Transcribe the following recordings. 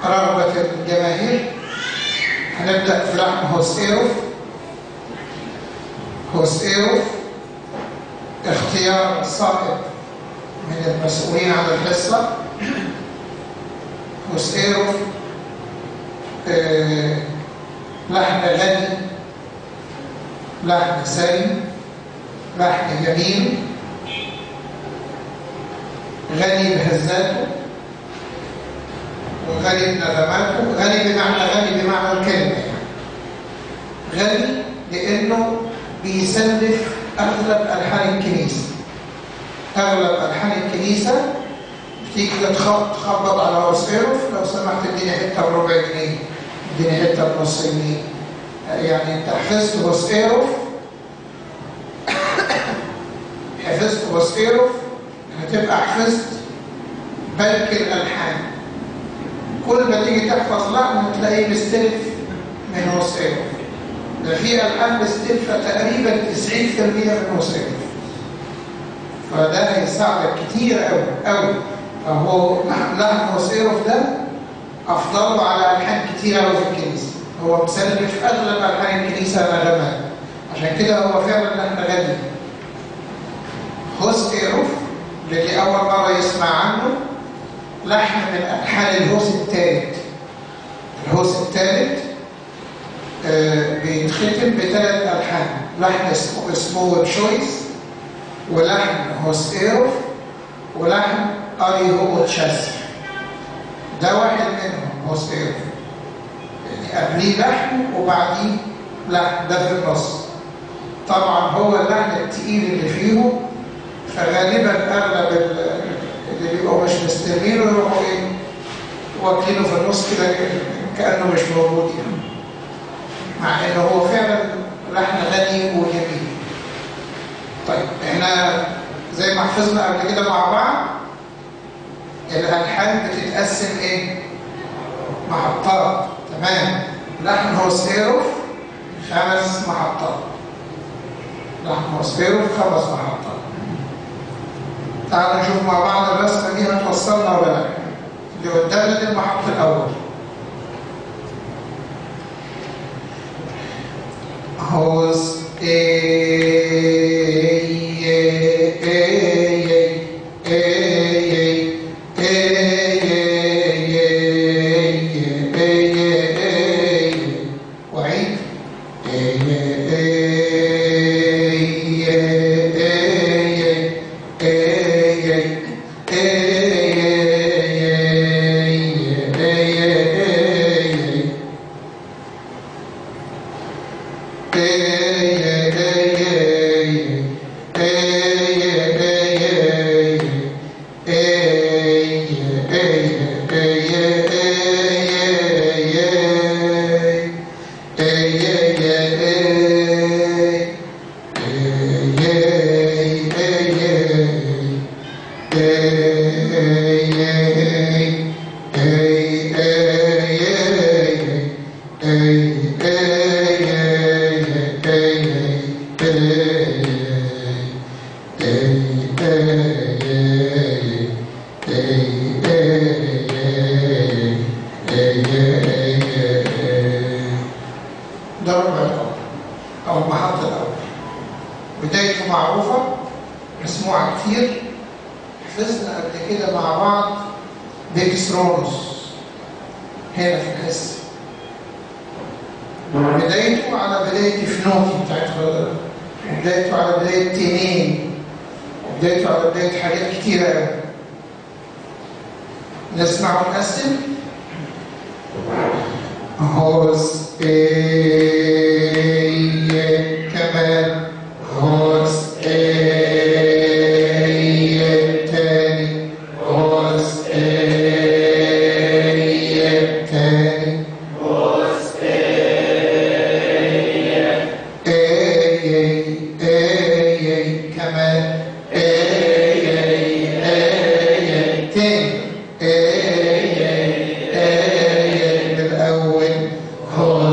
رغبة الجماهير هنبدأ في لحن هوسيروف هوسيروف اختيار صائب من المسؤولين عن الحصة هوسيروف آه لحن غني لحن سليم لحن جميل غني بهزاته وغني بنغماته غني بمعنى غني بمعنى الكلمة يعني غني لأنه بيسلف أغلب ألحان الكنيسة أغلب ألحان الكنيسة بتيجي تخبط على وسيرف لو سمحت اديني حتة بربع جنيه اديني حتة بنص جنيه يعني انت حفظت وسيرف حفظت وسيرف هتبقى حفظت بلك الألحان كل ما تيجي تحفظ لحن تلاقيه مستلف من وسيرف ده في الآن مستلفة تقريبا 90% من وسيرف فده هيساعدك كتير قوي قوي فهو لحن وسيرف ده أفضله على ألحان كتير قوي في الكنيسة هو مسلف أغلب ألحان الكنيسة نغمات عشان كده هو فعلا لحن غني هوس إيروف اللي أول مرة يسمع عنه لحن من ألحان الهوس الثالث الهوس الثالث آه بيتختم بثلاث ألحان لحن اسمه اسمه تشويس ولحن هوس إيروف ولحن أري هو تشاسر ده واحد منهم هوس إيروف يعني قبليه لحن وبعديه لحن ده في النص طبعا هو اللحن التقيل اللي فيهم فغالبا اغلب اللي بيبقوا مش مستلمين يروحوا ايه واكلينه في النص كده كانه مش موجود يعني مع انه هو فعلا لحن غني وجميل طيب احنا زي ما حفظنا قبل كده مع بعض الالحان بتتقسم ايه محطات تمام لحن هو سيروف خمس محطات لحن هو سيروف خمس محطات تعالوا نشوف مع بعض الرسمة دي هتوصلنا ولا لا اللي قدامنا المحط الأول هوس وعيد ده الربع الأول أو المحطة الأول بدايته معروفة مسموعة كتير حفظنا قبل كده مع بعض ديكسترونوس هنا في الحس بدايته على بداية فنوكي بتاعت بدايته على بداية تنين وبدايته على بداية حاجات كتيرة قوي نسمع ونقسم هوس ايه كمان هوس ايه تاني هوس ايه تاني ايه ايه كمان ايه ايه تاني ايه ايه من الاول هوس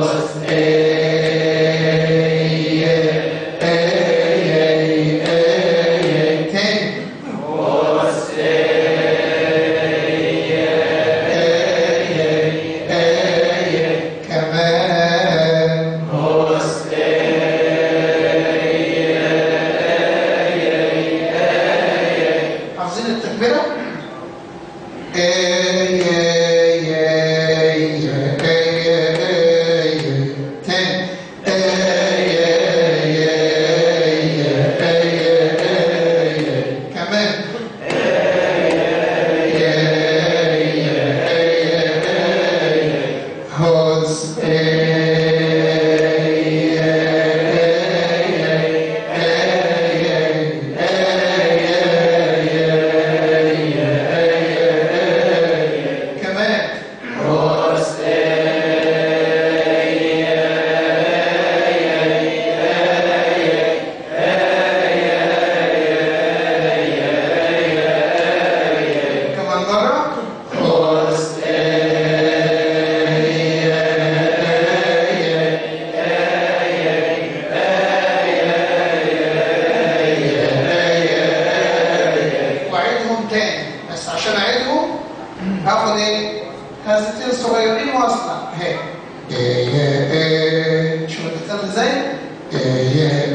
همستين صغيرين واصلة اهي إيه يا إيه شوف الدخل ازاي إيه يا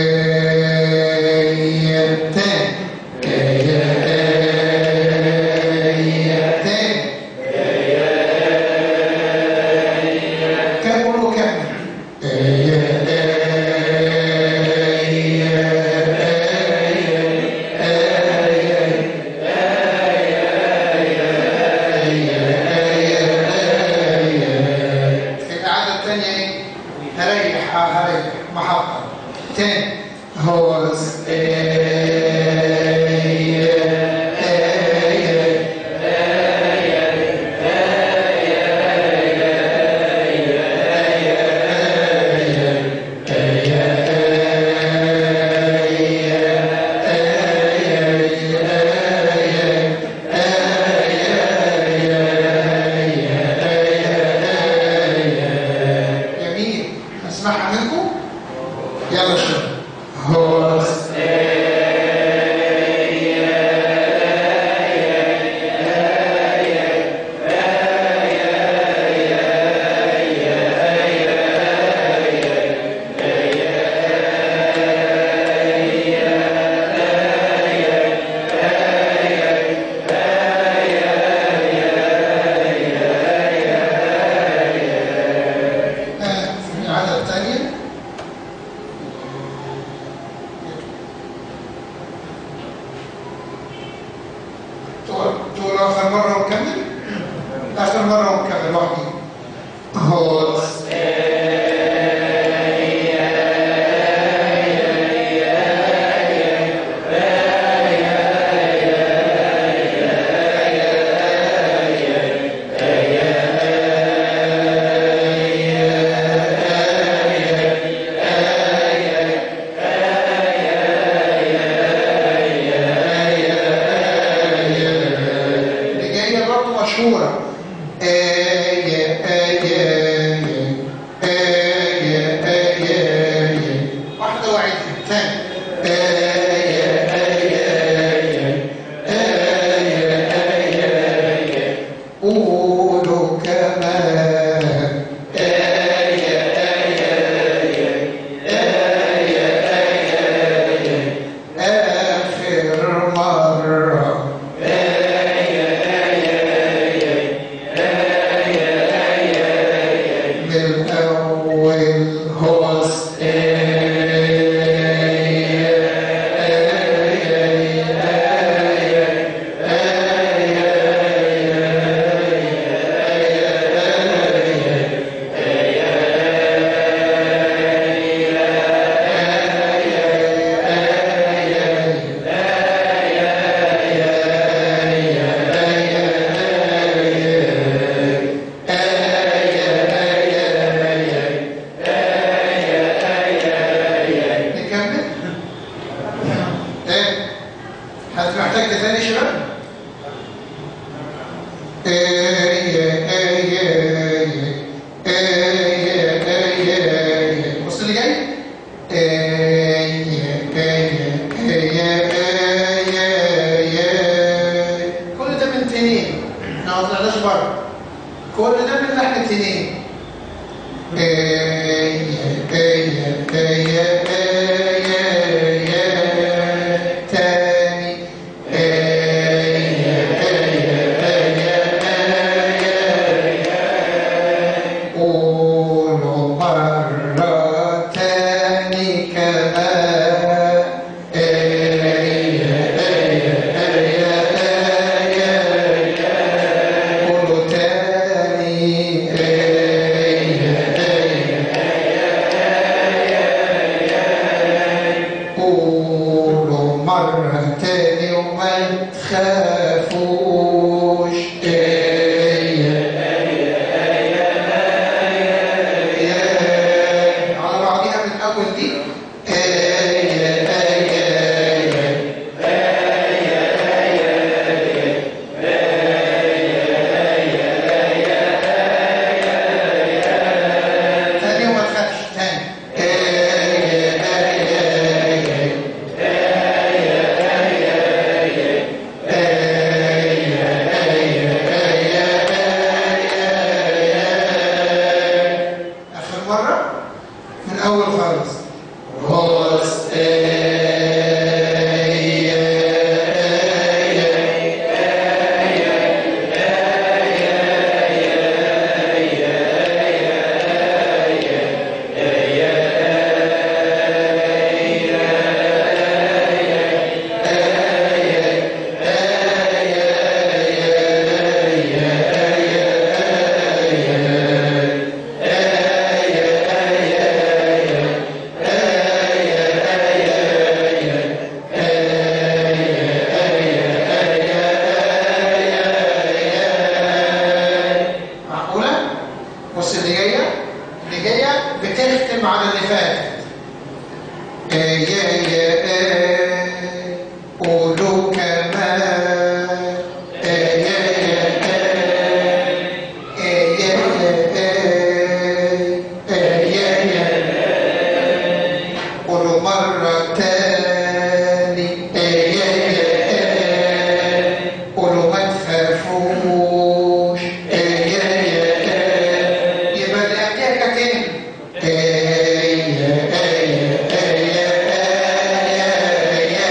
إيه تاني إيه يا إيه تاني كم قولوا كم إيه يا في العادة الثانية ايه؟ هريح اه هريح محطة تاني هو جميل اسمعها منكم يلا شوف هو آه، في العادة الثانية تقول تقول آخر مرة ونكمل آخر مرة ونكمل وحدي هو اللي جاية برضه مشهورة آية آية آية آية آية واحدة وعيدها تاني آية آية آية آية آية آية قولوا كمان آية آية آية آية آية آخر مرة من أول هوس نكمل ايه حد محتاج تاني شباب ايه ايه ايه ايه ايه ايه بص اللي جاي ايه ايه ايه ايه كل ده من تنين احنا ما طلعناش بره كل ده من لحن تنين تاني قولوا مرة تاني كمان قولوا تاني الأول خالص هوس معقولة؟ بص اللي جاية اللي جاية بتختم على اللي فاتت آه يا يا آه قولوا كمان آه يا يا آه آه يا يا آه آه يا يا قولوا مرة تاني آه يا يا آه قولوا ما تخافوش آه يا يا آه يبقى اللي قبلها كانت ايه؟ آه يا آه يا آه يا آه يا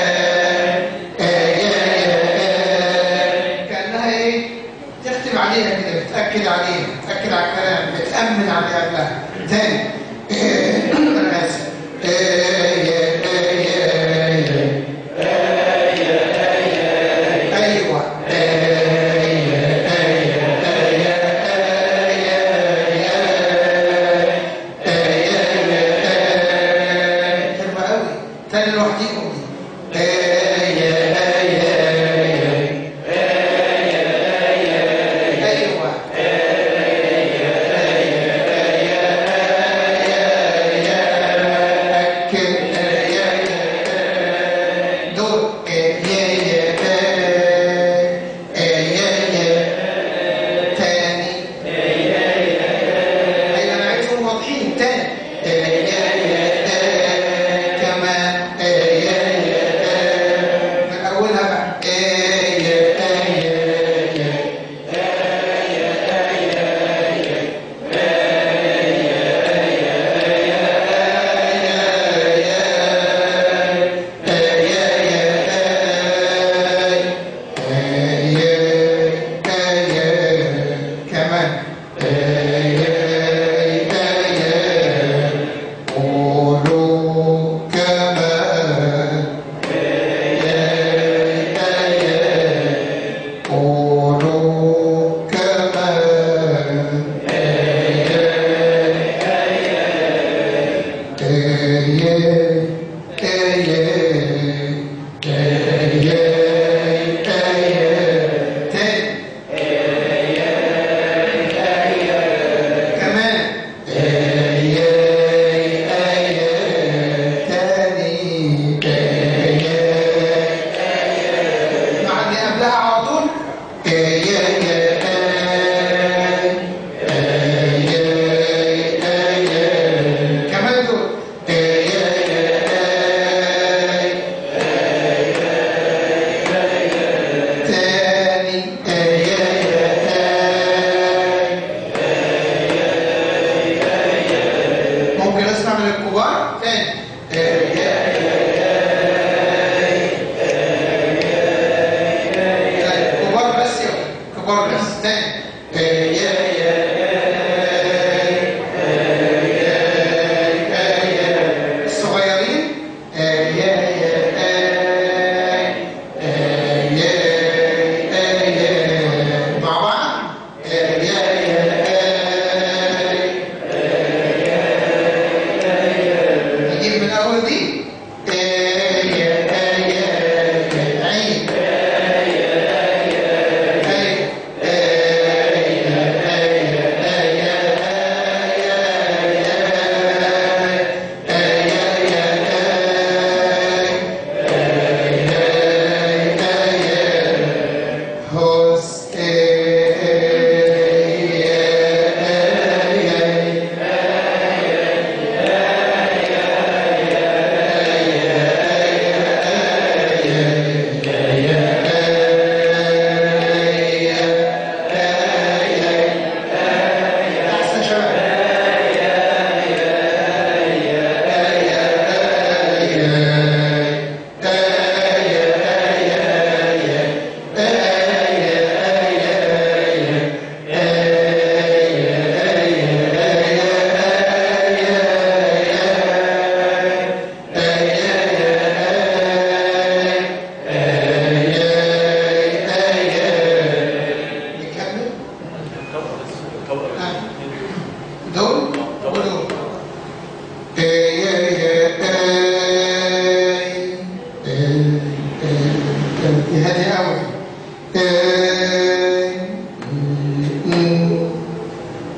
آه يا آه كأنها ايه؟ تختم عليها كده بتأكد عليها بتأكد على الكلام بتأمن على اللي قبلها تاني آه، أنا آسف آه يا آه يا يا أيوة حلوة قوي تاني لوحديكم دي أيوة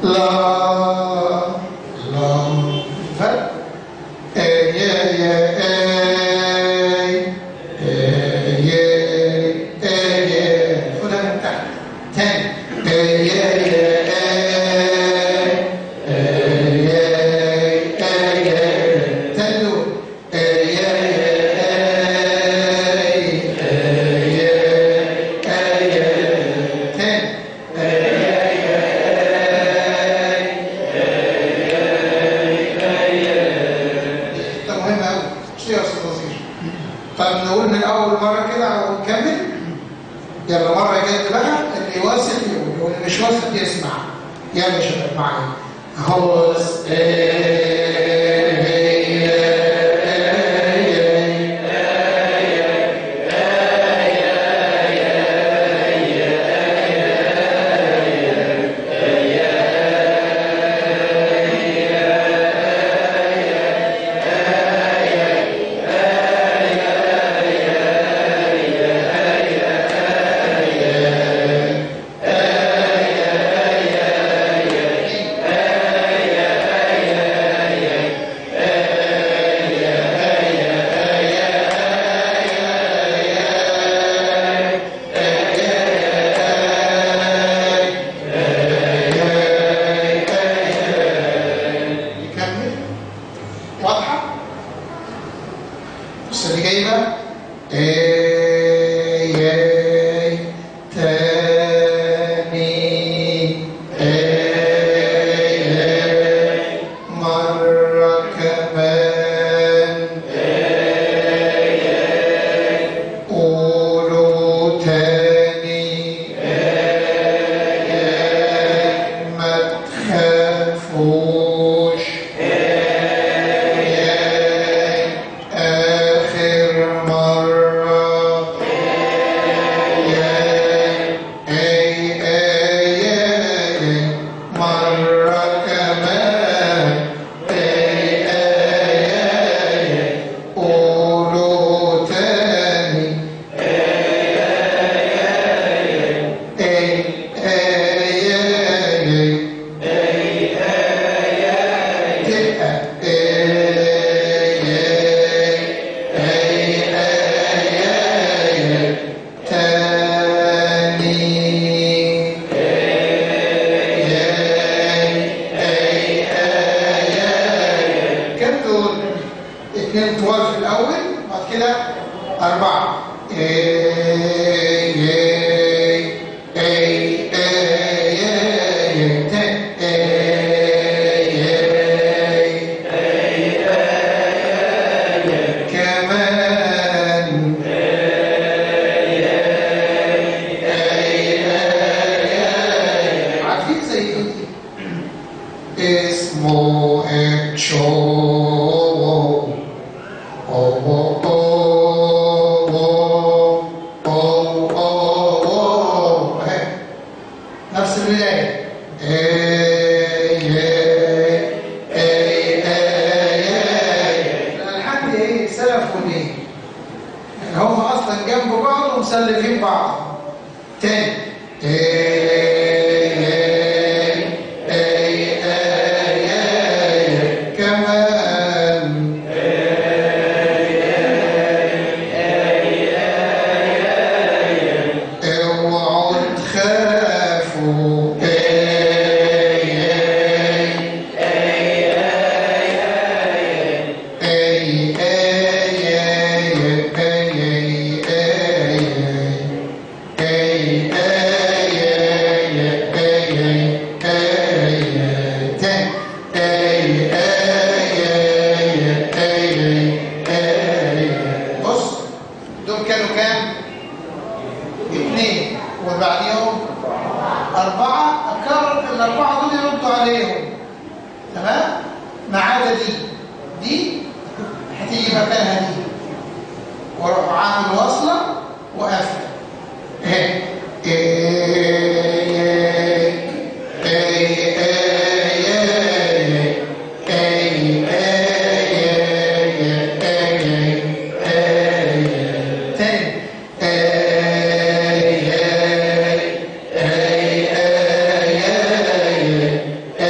لا لا فرق اي اي اي اي اي اي خدها من تحت تاني اي اي اي اي اي تاني دول اي اي اي اي اي تاني ده مهم قوي مش يا استاذ وزير طب نقول من اول مره كده ونكمل يلا مره جد بقى اللي واثق يقول واللي مش واثق يسمع يلا يا شباب معايا هوس نكمل واضحه بص اللي جاي بقى اي اي تاني اي اي مرة كمان قولوا تاني ما تخافوش آخر مرة أي أي مرة كمان أي أي قولوا تاني أي أي تبقى تاني كم دول؟ اتنين طوال في الأول بعد كده أربعة اي اي اي اي اي تاني اي اي كمان عارفين زي ايه دي؟ اسمه اكشو نفس البداية الحد ايه سلف وليه يعني هم اصلا جنب بعض ومسلفين بعض تاني كمان اوعوا تخافوا اي اي اي اي اي بص دول كانوا كام؟ اثنين وبعديهم أربعة أكرر الأربعة دول يردوا عليهم تمام؟ ما عدا دي دي هتيجي مكانها دي واروح عامل وصلة وقافل اهي تاني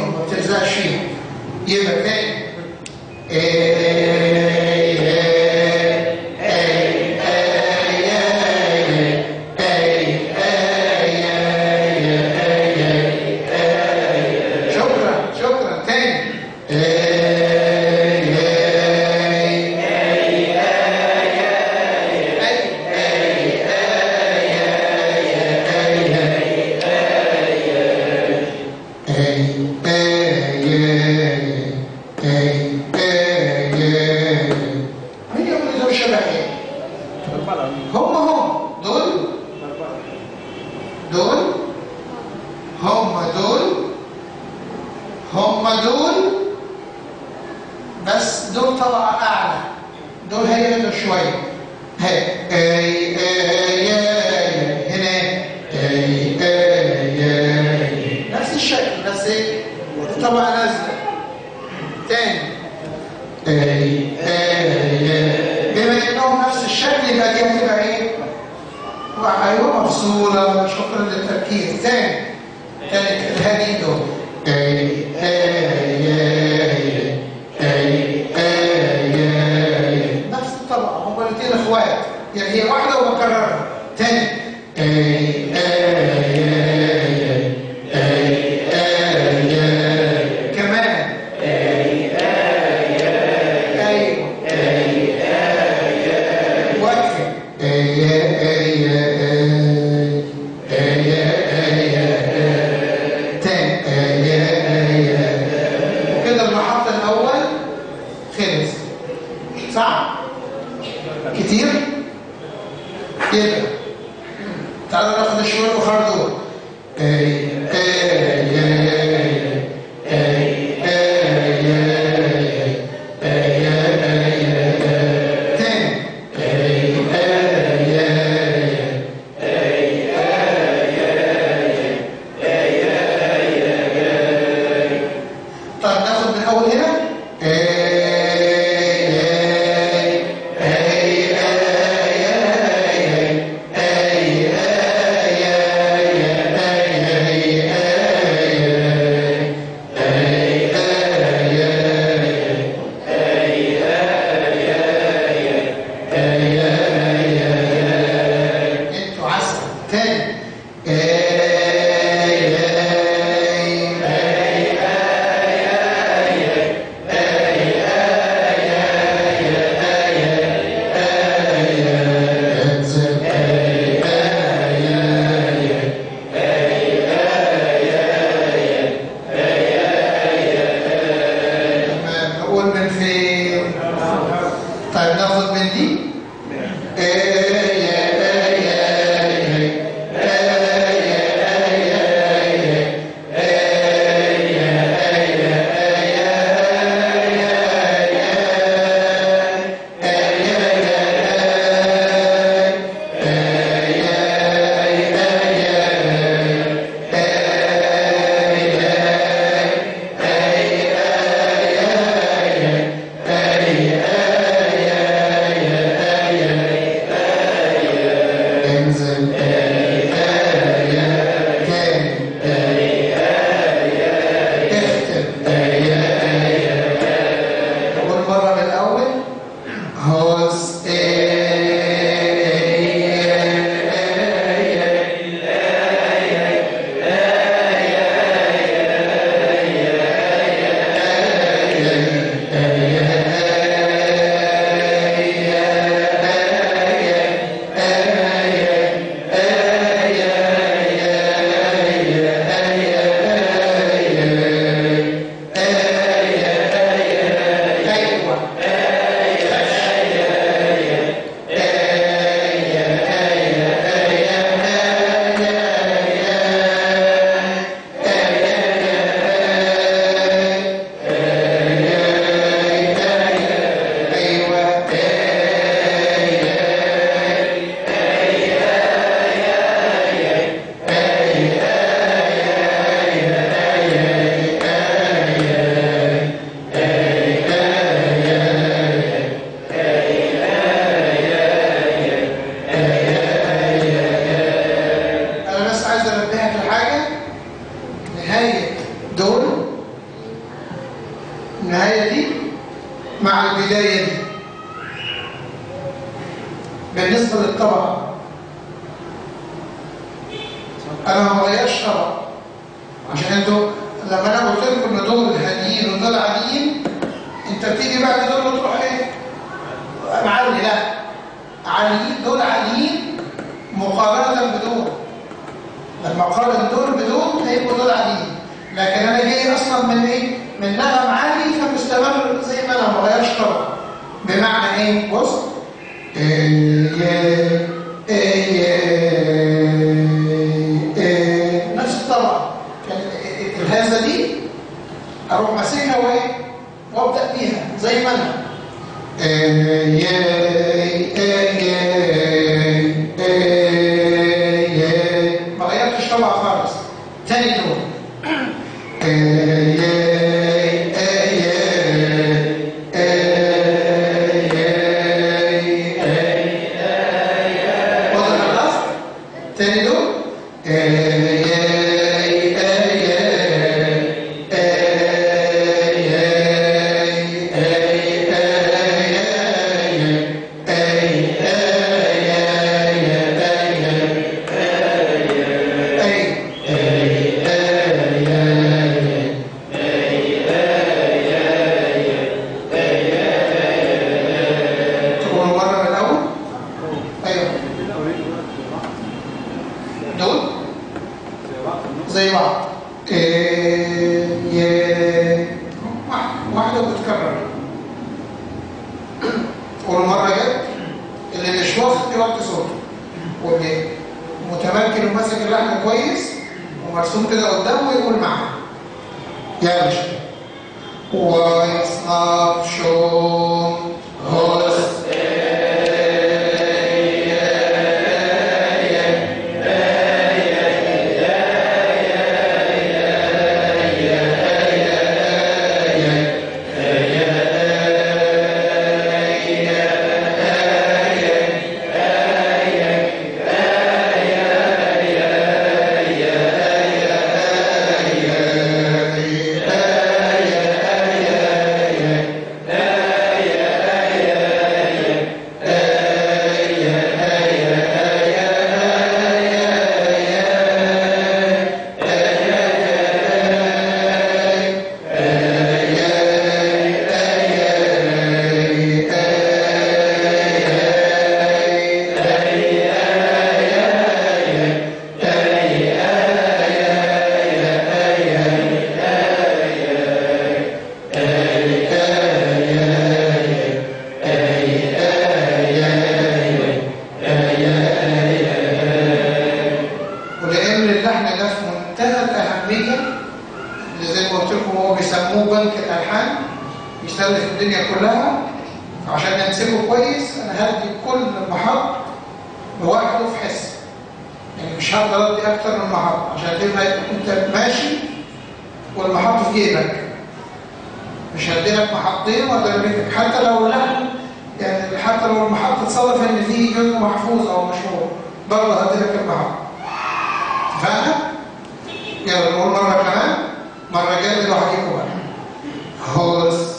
فيهم ما بتلزقش فيهم يبقى تاني آي آي آي آي آي آي آي آي شكرا شكرا تاني آي آي مين يقول لي دول شبه ايه؟ هم هم دول دول هم دول هم دول بس دول طبقة أعلى دول هيقلوا شوية هي اي اي اي هنا اي اي اي نفس الشكل بس ايه طبقة نازلة تاني اي اي اي بما انهم نفس الشكل يبقى دي هتبقى ايه؟ ايوه مفصولة شكرا للتركيز تاني تاني الهادي دول اي اي اي اي اي اي نفس الطبقة هما الاثنين اخوات يعني هي واحدة وبكررها تاني اي اي اي اي اي اي كمان ايوه واقفة اي اي اي اي اي تاني اي اي النهاية دي مع البداية دي بالنسبة للطبقة أنا ما بغيرش طبقة عشان انتوا لما أنا قلت لكم إن دول هاديين ودول عاديين أنت بتيجي بعد دول وتروح إيه؟ معلي لا عاليين دول عاليين مقارنة بدول لما اقارن دول بدول هيبقوا دول عاليين لكن انا جاي اصلا من ايه من نغم عالي فمستمر زي ما انا ما غيرش طبعا بمعنى ايه بص إيه إيه إيه إيه نفس الطبع يعني الهزه دي اروح ماسكها وايه وابدا بيها زي ما انا إيه إيه إيه إيه ما غيرتش طبعا خالص تاني دور واضح خلاص تاني دور تقول مرة من الأول أيوه دول زي بعض إيه يه- واحد- واحدة بتتكرر قول مرة جت اللي مش واخد يوطي صوته واللي متمكن وماسك اللحن كويس ومرسوم كده قدامه يقول معاه يلا شوف ويصنع شوم هوس ولأن اللحن ده في منتهى الأهمية اللي زي ما قلت لكم هو بيسموه بنك الألحان بيشتغل في الدنيا كلها عشان نمسكه كويس أنا هدي كل محط لوحده في حس يعني مش هقدر أدي أكتر من محط عشان تبقى أنت ماشي والمحط في جيبك مش هدي لك محطين ولا بيتك حتى لو اللحن يعني حتى لو المحط اتصادف ان فيه جزء محفوظ او مشهور برضه هدي لك المحط اتفقنا؟ يلا نقول مرة كمان مرة جاية لوحديكم بقى هوس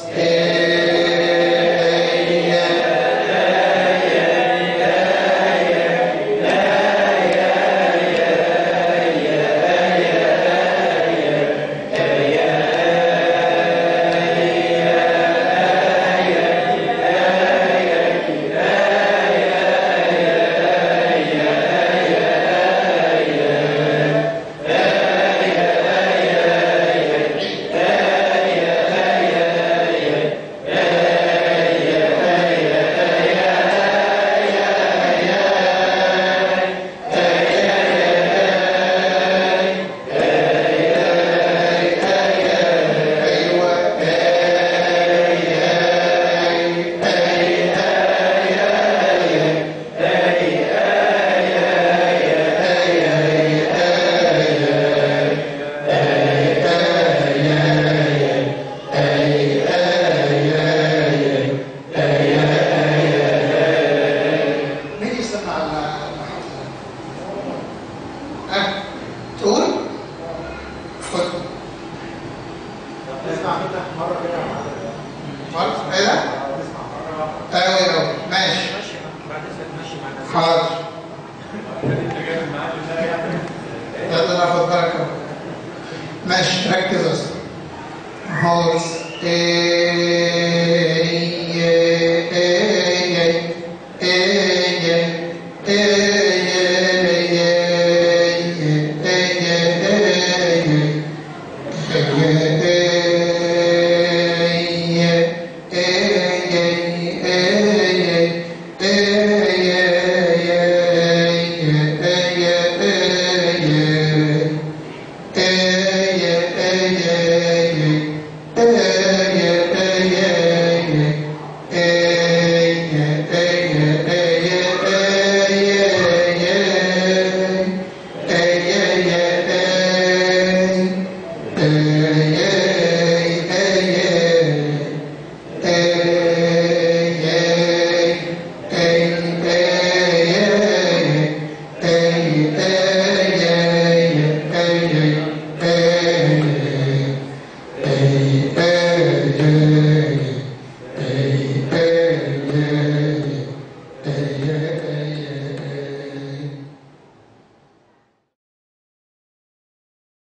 مين يسمع المحط ده؟ ها؟ تقول؟ خد نسمع منك مرة كده برضه ايه ده؟ قوي قوي ماشي حاضر يلا ناخد بركه ماشي ركز بس هورس